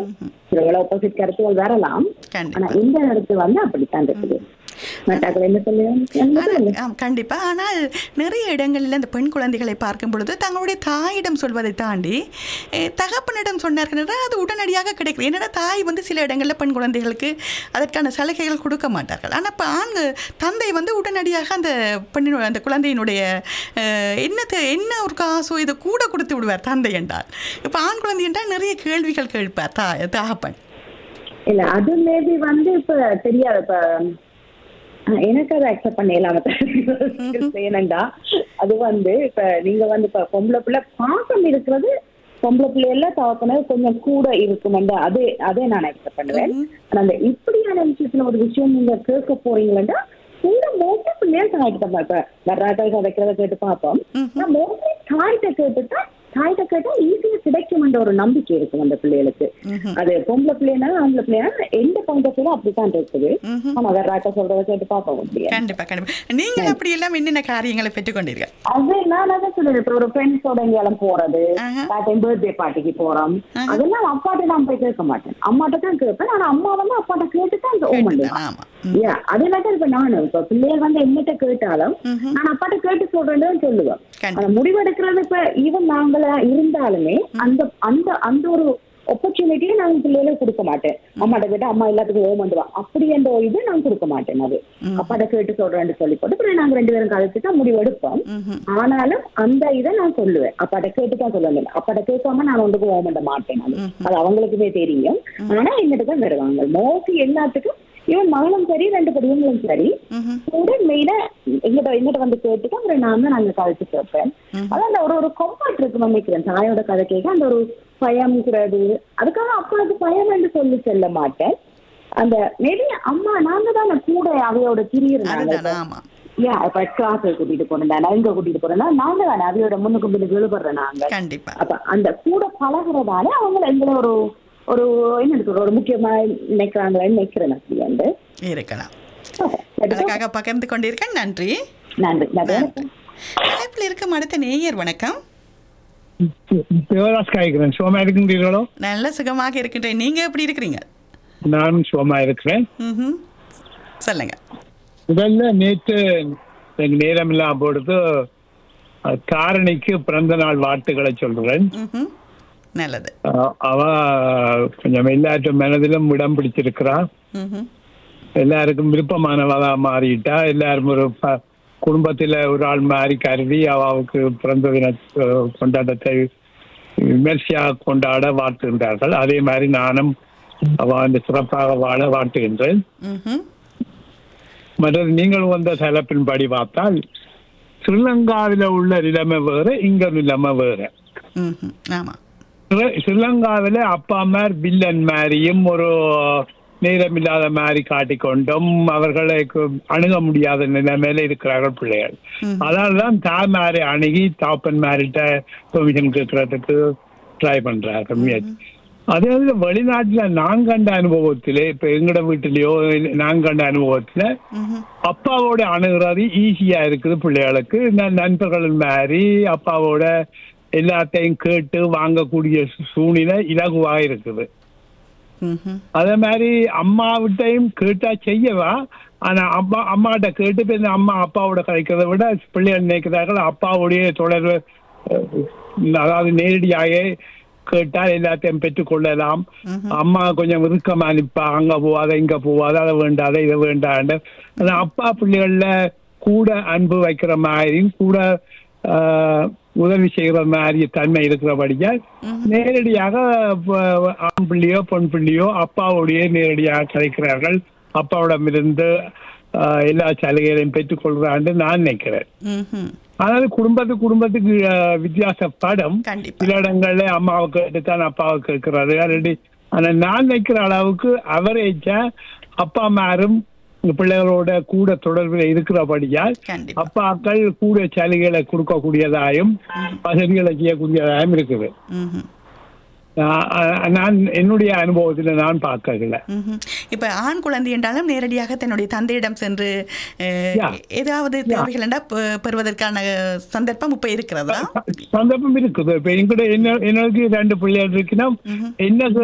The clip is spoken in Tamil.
சில ஆப்போசிட் கருத்துகள் வரலாம் ஆனா கண்டிப்பா இந்த இடத்து வந்து அப்படித்தான் இருக்குது மற்றாக்கள் என்ன சொல்லுவாங்க ஆனால் ஆம், கண்டிப்பா ஆனால் நிறைய இடங்களில் இந்த பெண் குழந்தைகளை பார்க்கும் பொழுது தங்களுடைய தாயிடம் சொல்வதை தாண்டி eh, தகப்பனிடம் சொன்னார்கள் என்றால் அது உடனடியாக கிடைக்கும் என்னடா தாய் வந்து சில இடங்களில் பெண் குழந்தைகளுக்கு அதற்கான சலுகைகள் கொடுக்க மாட்டார்கள் ஆனால் இப்போ ஆண் தந்தை வந்து உடனடியாக அந்த பெண்ணினுடைய அந்த குழந்தையினுடைய eh, என்னத்தை என்ன ஒரு காசோ இதை கூட கொடுத்து விடுவார் தந்தை என்றால் இப்போ ஆண் குழந்தை என்றால் நிறைய கேள்விகள் கேட்பார் தா தகப்பன் இல்ல அது மேபி வந்து இப்ப தெரியாது இப்ப அஹ், எனக்கு அதை அக்செப்ட் பண்ணலாம் ஏனண்டா அது வந்து இப்ப நீங்க வந்து இப்ப பொம்பளை பிள்ளை பாசம் இருக்கிறது பொம்பளை பிள்ளைல தவப்பினது கொஞ்சம் கூட இருக்குமெண்டா அது அதே நான் அக்செப்ட் பண்ணுவேன் ஆனா அந்த இப்படியான விஷயத்துல ஒரு விஷயம் நீங்க கேட்க போறீங்களா கூட மோஸ்ட்லி பிள்ளைகள் தாய்கிட்ட இப்ப வர்றாட்ட கதைக்கிறத கேட்டு பார்ப்போம் நான் மோஸ்ட்லி தாய்கிட்ட கேட்டுட்டா தாய்கிட்ட கேட்டா ஈஸியா கிடைக்கும்ன்ற ஒரு நம்பிக்கை இருக்கும் அந்த பிள்ளைகளுக்கு அது பொம்பளை பிள்ளைனாலும் ஆம்பளை பிள்ளைனாலும் எந்த பாயிண்ட் ஆஃப் அப்படித்தான் இருக்குது ஆனா வர்றாட்ட சொல்றத கேட்டு பார்ப்போம் முடியாது கண்டிப்பா கண்டிப்பா நீங்கள் அப்படி எல்லாம் என்னென்ன காரியங்களை பெற்றுக்கொண்டீர்கள் அது நான் அதான் சொல்லுவேன் இப்ப ஒரு ஃப்ரெண்ட்ஸோட எங்கேயாலும் போறது ஆஹா. பர்த்டே பார்ட்டிக்கு போறோம் அதெல்லாம் அப்பாட்ட நான் போய் கேட்க மாட்டேன் அம்மாட்ட தான் கேட்பேன் ஆனா அம்மா வந்து அப்பாட்ட கேட்டு தான் ஓ பண்ணுவேன் ஆமா Yeah, அதே மாதிரி இப்ப நானும் இப்ப பிள்ளைகள் வந்து என்னட்ட கேட்டாலும் நான் அப்பாட்ட கேட்டு சொல்றேன்னு சொல்லுவேன் கண்டிப்பா. அந்த முடிவெடுக்கிறது இப்ப ஈவன் நாங்களா இருந்தாலுமே அந்த அந்த அந்த ஒரு ஆப்பர்ச்சுனிட்டியை நான் பிள்ளைகளுக்கு கொடுக்க மாட்டேன் அம்மாட்ட கேட்டா அம்மா எல்லாத்துக்கும் ஓம் வந்துவா அப்படி என்ற ஒரு இது நான் கொடுக்க மாட்டேன் அது அப்பாட்ட கேட்டு சொல்றேன்னு சொல்லி போட்டு அப்புறம் நாங்க ரெண்டு பேரும் கழிச்சு தான் முடிவெடுப்போம் ஆனாலும் அந்த இதை நான் சொல்லுவேன் அப்பாட்ட கேட்டு தான் சொல்லுவேன் அப்பாட்ட கேட்காம நான் ஒன்றுக்கும் ஓம் பண்ண மாட்டேன் அது அது அவங்களுக்குமே தெரியும் ஆனா எங்கிட்ட தான் வருவாங்க மோஸ்ட்லி எல்லாத்துக்கும் இவன் மகளும் சரி ரெண்டு படிவங்களும் சரி கூட மெயினா எங்கிட்ட எங்கிட்ட வந்து கேட்டுட்டு அப்புறம் நான் தான் நாங்க கழிச்சு கேட்பேன் அதான் அந்த ஒரு ஒரு கம்ஃபர்ட் இருக்கு நினைக்கிறேன் தாயோட கதை கேட்க அந்த ஒரு பயம்ங்கிறது அதுக்காக அப்பளுக்கு பயம் என்று சொல்லி செல்ல மாட்டேன் அந்த மேபி அம்மா நாங்க தான் கூட அவையோட திரியிருந்தாங்க அதுதான் ஆமா ஏன் இப்ப கிளாஸ் கூட்டிட்டு போனேன் எங்க கூட்டிட்டு போறேன்னா நாங்க தானே அவையோட முன்னுக்கு பின்னுக்கு விழுபடுறோம் நாங்க கண்டிப்பா அப்ப அந்த கூட பழகுறதால அவங்க எங்களை ஒரு ஒரு என்ன சொல்ற ஒரு முக்கியமா நினைக்கிறாங்களேன்னு நினைக்கிறேன் அப்படி வந்து இருக்கலாம் அதுக்காக பகிர்ந்து கொண்டிருக்கேன் நன்றி நன்றி நன்றி தலைப்பில் இருக்கும் அடுத்த நேயர் வணக்கம் தேவதாஸ் காய்க்கிறேன் சுகமா இருக்கின்றீர்களோ நல்ல சுகமாக இருக்கின்றேன் நீங்க எப்படி இருக்கிறீங்க நானும் சுகமா இருக்கிறேன் ம்ஹும். சொல்லுங்க முதல்ல நேற்று எனக்கு நேரம் இல்லாம பொழுது அஹ், தாரணிக்கு பிறந்த நாள் வாழ்த்துக்களை சொல்றேன் ம்ஹும். நல்லது அஹ், அவ கொஞ்சம் எல்லாற்றும் மனதிலும் இடம் பிடிச்சிருக்கிறா ம்ஹும். எல்லாருக்கும் விருப்பமானவளா மாறிட்டா எல்லாரும் ஒரு ப- குடும்பத்துல ஒரு ஆள் மாறி கருதி அவளுக்கு பிறந்த தின அஹ், கொண்டாட்டத்தை விமர்சையாக கொண்டாட வாழ்த்துகின்றார்கள் அதே மாதிரி நானும் அவ அந்த சிறப்பாக வாழ வாழ்த்துகின்றேன் ம்ஹும். மற்றது நீங்கள் வந்த தலைப்பின்படி பார்த்தால் ஸ்ரீலங்காவில உள்ள நிலைமை வேற இங்க நிலைமை வேற ம்ஹும். ஆமா ஸ்ரீ- ஸ்ரீலங்காவில அப்பா அம்மா வில்லன் மாதிரியும் ஒரு நேரமில்லாத மாதிரி காட்டிக்கொண்டும் அவர்களை கு- அணுக முடியாத நிலைமையில இருக்கிறார்கள் பிள்ளைகள் அதனாலதான் தாய்மாரை அணுகி தாப்பன் மாரிட்ட பெர்மிஷன் கேட்கறதுக்கு ட்ரை பண்றார்கள் முயற்சி அதே மாதிரி வெளிநாட்டுல நான் கண்ட அனுபவத்திலே இப்ப எங்கட வீட்டிலேயோ நான் கண்ட அனுபவத்துல அப்பாவோட அணுகிறது ஈஸியா இருக்குது பிள்ளைகளுக்கு ந- நண்பர்கள் மாதிரி அப்பாவோட எல்லாத்தையும் கேட்டு வாங்கக்கூடிய சூ- சூழ்நிலை இலகுவா இருக்குது ம்ஹும். அதே மாதிரி அம்மாவிட்டையும் கேட்டா செய்யவா ஆனா அம்மா அம்மாட்ட கேட்டு இப்ப இந்த அம்மா அப்பாவோட கதைக்கிறத விட பிள்ளைகள் நினைக்கிறார்கள் அப்பாவுடைய தொடர்பு அஹ், அதாவது நேரடியாக கேட்டால் எல்லாத்தையும் பெற்றுக்கொள்ளலாம் அம்மா கொஞ்சம் இறுக்கமா நிப்பா அங்க போவாத இங்க போவாத அதை வேண்டாத இதை வேண்டாண்ட ஆனா அப்பா பிள்ளைகள்ல கூட அன்பு வைக்கிற மாதிரியும் கூட ஆஹ், உதவி செய்கிற மாதிரி தன்மை இருக்கிறபடியால் நேரடியாக ப- ஆண் பிள்ளையோ பெண் பிள்ளையோ அப்பாவுடைய நேரடியாக கிடைக்கிறார்கள் அப்பாவிடமிருந்து ஆஹ், எல்லா சலுகைகளையும் பெற்றுக்கொள்கிறான்னு நான் நினைக்கிறேன் ம்ஹும். அதாவது குடும்பத்துக்கு குடும்பத்துக்கு ஆஹ், வித்தியாசப்படும் கண்டிப்பா சில இடங்கள்ல அம்மாவுக்கு எடுத்தான் அப்பாவுக்கு இருக்கிறாரு அல்லது ஆனா நான் நினைக்கிற அளவுக்கு அவரேஜா அப்பா அம்மாரும் பிள்ளைகளோட கூட தொடர்பில் இருக்கிறபடியால் கண்டிப்பா அப்பாக்கள் கூட சலுகைகளை கொடுக்கக்கூடியதாயும் வசதிகளை செய்யக்கூடியதாயும் இருக்குது ம்ஹும். ஆஹ் ஆஹ் நான் என்னுடைய அனுபவத்துல நான் பார்க்கல ம்ஹும். இப்ப ஆண் குழந்தை என்றாலும் நேரடியாக தன்னுடைய தந்தையிடம் சென்று அஹ், Yeah. ஏதாவது தேவைகள் என்றால் பெ- பெறுவதற்கான சந்தர்ப்பம் இப்ப இருக்கிறதா சந்தர்ப்பம் இருக்குது இப்ப எங்கிட்ட என்ன எனக்கு ரெண்டு பிள்ளைகள் இருக்குன்னா என்ன